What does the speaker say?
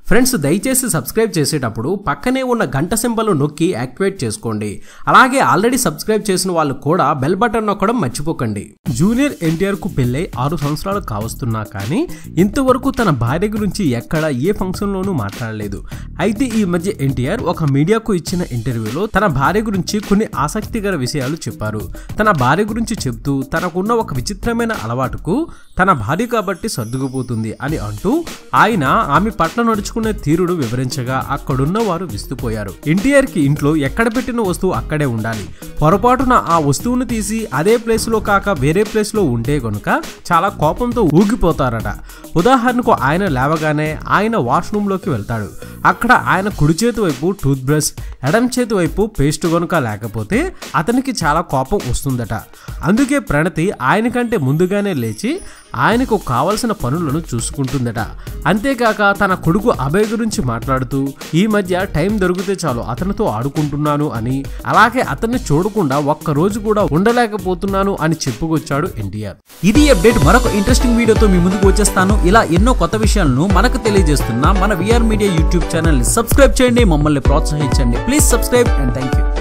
friends దయచేసి subscribe చేసేటప్పుడు పక్కనే ఉన్న గంట సింబల్ నొక్కి యాక్టివేట్ చేసుకోండి అలాగే ఆల్రెడీ సబ్స్క్రైబ్ చేసిన వాళ్ళు కూడా బెల్ బటన్ నొక్కడం మర్చిపోకండి జూనియర్ ఎన్టీఆర్ కు పెళ్ళై ఆరు సంవత్సరాలు కావస్తున్నా కానీ ఇంతవరకు తన భార్య గురించి ఎక్కడ ఏ ఫంక్షన్ లోనూ మాట్లాడలేదు అయితే ఈ మధ్య ఎన్టీఆర్ ఒక మీడియాకు ఇచ్చిన ఇంటర్వ్యూలో తన భార్య గురించి కొన్ని ఆసక్తికర విషయాలు చెప్పారు తన భార్య గురించి చెప్తూ తనకున్న ఒక విచిత్రమైన అలవాటుకు తన భార్య కాబట్టి సర్దుకుపోతుంది అని అంటూ ఆయన ఆమె పట్ల నడుచుకునే తీరుడు వివరించగా అక్కడున్న వారు విస్తుపోయారు ఎన్టీఆర్ కి ఇంట్లో ఎక్కడ పెట్టిన వస్తువు అక్కడే ఉండాలి పొరపాటున ఆ వస్తువును తీసి అదే ప్లేస్ లో కాక వేరే ప్లేస్ లో ఉంటే గనుక చాలా కోపంతో ఊగిపోతారట ఉదాహరణకు ఆయన లేవగానే ఆయన వాష్రూమ్ లోకి వెళ్తాడు అక్కడ ఆయన కుడి చేతి వైపు టూత్ బ్రష్ ఎడం చేతి వైపు పేస్ట్ గనుక లేకపోతే అతనికి చాలా కోపం వస్తుందట అందుకే ప్రణతి ఆయన కంటే ముందుగానే లేచి ఆయనకు కావలసిన పనులను చూసుకుంటుందట అంతేకాక తన కొడుకు అభయ్ గురించి మాట్లాడుతూ ఈ మధ్య టైం దొరికితే చాలు అతనితో ఆడుకుంటున్నాను అని అలాగే అతన్ని చూడకుండా ఒక్క రోజు కూడా ఉండలేకపోతున్నాను అని చెప్పుకొచ్చాడు ఎన్టీఆర్ ఇది అప్డేట్ మరొక ఇంట్రెస్టింగ్ వీడియోతో మీ ముందుకు వచ్చేస్తాను ఇలా ఎన్నో కొత్త విషయాలను మనకు తెలియజేస్తున్న మన విఆర్ మీడియా యూట్యూబ్ ఛానల్ ని సబ్స్క్రైబ్ చేయండి మమ్మల్ని ప్రోత్సహించండి please subscribe and thank you